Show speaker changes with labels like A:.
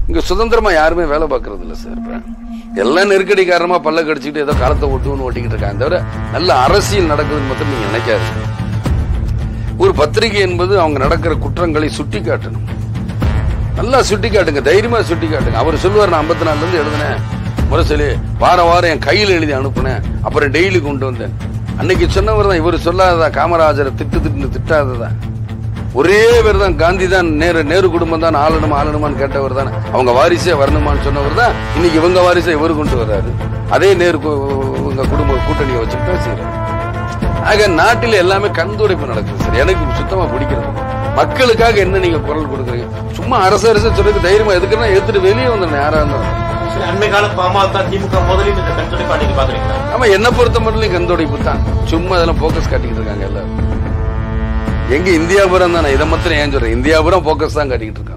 A: இங்க சுதந்திரமா யாருமே வேலை பார்க்கறது இல்ல சார் இப்ப எல்லாம் நெருக்கடி காரணமா பல்ல கடிச்சிட்டு ஏதோ காலத்தை ஒட்டுன்னு ஓட்டிக்கிட்டு இருக்காங்க தவிர நல்ல அரசியல் நடக்குதுன்னு மட்டும் நீங்க நினைக்காது ஒரு பத்திரிகை என்பது அவங்க நடக்கிற குற்றங்களை சுட்டி காட்டணும் நல்லா சுட்டி காட்டுங்க தைரியமா சுட்டி காட்டுங்க அவர் சொல்லுவார் நான் ஐம்பத்தி நாலுல இருந்து எழுதினேன் முரசொலி வாரம் வாரம் என் கையில் எழுதி அனுப்புனேன் அப்புறம் டெய்லி கொண்டு வந்தேன் அன்னைக்கு சொன்னவர் தான் இவர் சொல்லாததா காமராஜரை திட்டு திட்டு திட்டாததா ஒரே பேர் தான் காந்தி தான் நேரு நேரு குடும்பம் தான் ஆளணுமா ஆளணுமான்னு கேட்டவர் தான் அவங்க வாரிசே வரணுமான்னு சொன்னவர் தான் இன்னைக்கு இவங்க வாரிசை இவர் கொண்டு வர்றாரு அதே நேரு கு- இவங்க குடும்ப கூட்டணியை வச்சு பேசுகிறார் ஆக நாட்டில் எல்லாமே கண்துடைப்பு நடக்குது சார் எனக்கு சுத்தமா பிடிக்கிறது இல்ல. மக்களுக்காக என்ன நீங்க குரல் கொடுக்குறீங்க சும்மா அரசு அரசு சொல்றதுக்கு தைரியமா எதுக்குன்னா எடுத்துட்டு வெளியே வந்துடணும் யாரா இருந்தாலும்
B: சரி, அண்மை கால பாமக திமுக முதலில் இந்த கண்துடைப்பா நீங்க பாக்குறீங்களா
A: ஆமா என்ன பொறுத்த மட்டும் கண்துடைப்பு தான் சும்மா அதெல்லாம் போக்கஸ் காட்டிக்கிட்டு இருக்காங்க எல்லாரும் எங்க இந்தியாபுரம் தானே இதை மாத்திரம் ஏன் சொல்றேன் இந்தியாபுரம் போக்கஸ் தான் காட்டிக்கிட்டு இருக்காங்க